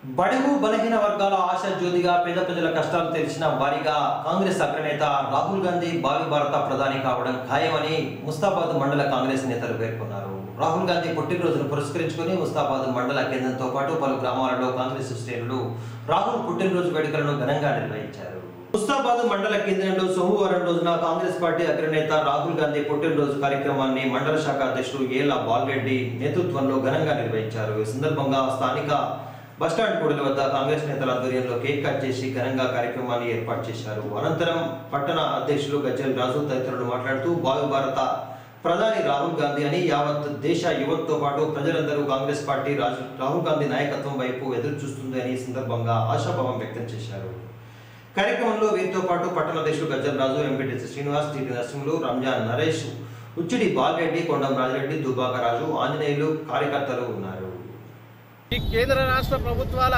బడుగు బలహీన వర్గాల ఆశా జ్యోతిగా పేద ప్రజల కష్టాలు తెలిసిన వారిగా కాంగ్రెస్ అగ్రనేత రాహుల్ గాంధీ భావి భారత ప్రధాని కావడం ఖాయమని ముస్తాబాద్ మండల కాంగ్రెస్ నేతలు పేర్కొన్నారు రాహుల్ గాంధీ పుట్టినరోజును పురస్కరించుకుని ముస్తాబాద్ మండల కేంద్రంతో పాటు పలు గ్రామాలలో కాంగ్రెస్ శ్రేణులు రాహుల్ పుట్టినరోజు వేడుకలను ఘనంగా నిర్వహించారు ముస్తాబాద్ మండల కేంద్రంలో సోమవారం రోజున కాంగ్రెస్ పార్టీ అగ్రనేత రాహుల్ గాంధీ పుట్టినరోజు కార్యక్రమాన్ని మండల శాఖ అధ్యక్షుడు ఏల బాల్రెడ్డి నేతృత్వంలో ఘనంగా నిర్వహించారు ఈ సందర్భంగా స్థానిక బస్టాండ్ కూడలి వద్ద కాంగ్రెస్ నేతల ఆధ్వర్యంలో కేక్ కట్ చేసి ఘనంగా కార్యక్రమాన్ని ఏర్పాటు చేశారు అనంతరం పట్టణ అధ్యక్షులు గజ్జల్ రాజు తదితరులు మాట్లాడుతూ భావి భారత ప్రధాని రాహుల్ గాంధీ అని యావత్ దేశ యువతతో పాటు ప్రజలందరూ కాంగ్రెస్ పార్టీ రాజు రాహుల్ గాంధీ నాయకత్వం వైపు ఎదురు చూస్తుంది అని ఈ సందర్భంగా ఆశాభావం వ్యక్తం చేశారు కార్యక్రమంలో వీరితో పాటు పట్టణ అధ్యక్షులు గజ్జల్ రాజు ఎంపీటీసీ శ్రీనివాస్ టీటీ నరసింహులు రంజాన్ నరేష్ ఉచ్చిడి బాలరెడ్డి కొండం రాజరెడ్డి దుబ్బాక రాజు ఆంజనేయులు కార్యకర్తలు ఉన్నారు ఈ కేంద్ర రాష్ట్ర ప్రభుత్వాల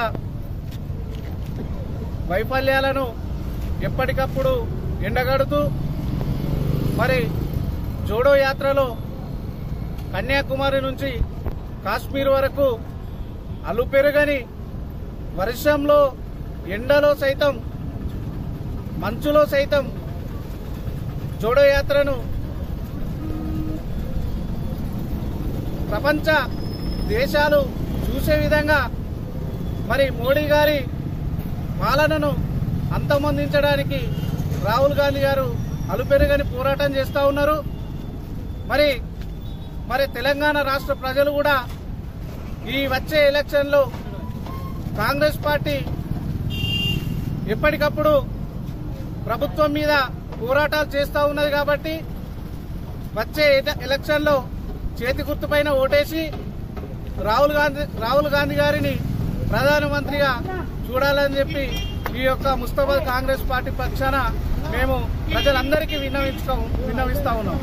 వైఫల్యాలను ఎప్పటికప్పుడు ఎండగడుతూ మరి జోడో యాత్రలో కన్యాకుమారి నుంచి కాశ్మీర్ వరకు అలుపెరుగని వర్షంలో ఎండలో సైతం మంచులో సైతం జోడో యాత్రను ప్రపంచ దేశాలు చూసే విధంగా మరి మోడీ గారి పాలనను అంతమొందించడానికి రాహుల్ గాంధీ గారు అలుపెరుగని పోరాటం చేస్తూ ఉన్నారు మరి మరి తెలంగాణ రాష్ట్ర ప్రజలు కూడా ఈ వచ్చే ఎలక్షన్లో కాంగ్రెస్ పార్టీ ఎప్పటికప్పుడు ప్రభుత్వం మీద పోరాటాలు చేస్తూ ఉన్నది కాబట్టి వచ్చే ఎట- ఎలక్షన్లో చేతి గుర్తుపైన ఓటేసి రాహుల్ గాంధీ రాహుల్ గాంధీ గారిని ప్రధానమంత్రిగా చూడాలని చెప్పి ఈ యొక్క ముస్తాబాద్ కాంగ్రెస్ పార్టీ పక్షాన మేము ప్రజలందరికీ విన్నవించుకో విన్నవిస్తా ఉన్నాం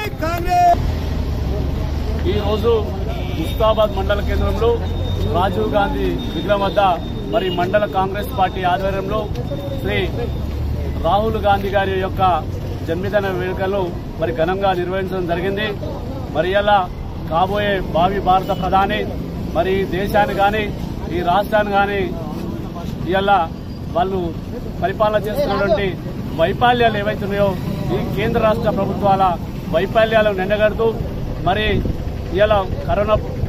ఈ రోజు ముస్తాబాద్ మండల కేంద్రంలో రాజీవ్ గాంధీ విగ్రహం వద్ద మరి మండల కాంగ్రెస్ పార్టీ ఆధ్వర్యంలో శ్రీ రాహుల్ గాంధీ గారి యొక్క జన్మదిన వేడుకలు మరి ఘనంగా నిర్వహించడం జరిగింది మరి ఇలా కాబోయే భావి భారత ప్రధాని మరి ఈ దేశాన్ని కానీ ఈ రాష్ట్రాన్ని కానీ ఇవాళ వాళ్ళు పరిపాలన చేస్తున్నటువంటి వైఫల్యాలు ఏవైతున్నాయో ఈ కేంద్ర రాష్ట్ర ప్రభుత్వాల వైఫల్యాలను నిండగడుతూ మరి ఇవాళ కరోనా